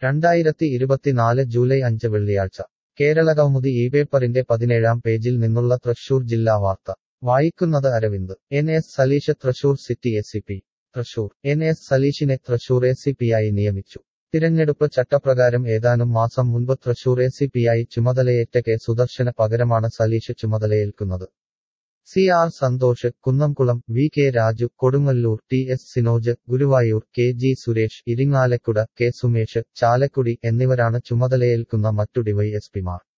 രണ്ടായിരത്തി ഇരുപത്തിനാല് ജൂലൈ അഞ്ച് വെള്ളിയാഴ്ച കേരളകൗമുദി ഈ പേപ്പറിന്റെ പതിനേഴാം പേജിൽ നിന്നുള്ള തൃശൂർ ജില്ലാ വാർത്ത വായിക്കുന്നത് Aravind N S Saleesh Thrissur city S P Thrissur N S സലീഷിനെ തൃശൂർ എ സി പിയായി നിയമിച്ചു തിരഞ്ഞെടുപ്പ് ചട്ടപ്രകാരം ഏതാനും മാസം മുൻപ് തൃശൂർ എ സി പിയായി ചുമതലയേറ്റ കെ സുദർശന പകരമാണ് സലീഷ് ചുമതലയേൽക്കുന്നത് C R Santhosh Kunnamkulam V K Raju Kodungallur T S Sinoj Guruvayur K G Suresh Irinjalakuda K Sumesh Chalakudy എന്നിവരാണ് ചുമതലയേൽക്കുന്ന മറ്റു ഡിവൈഎസ്പിമാർ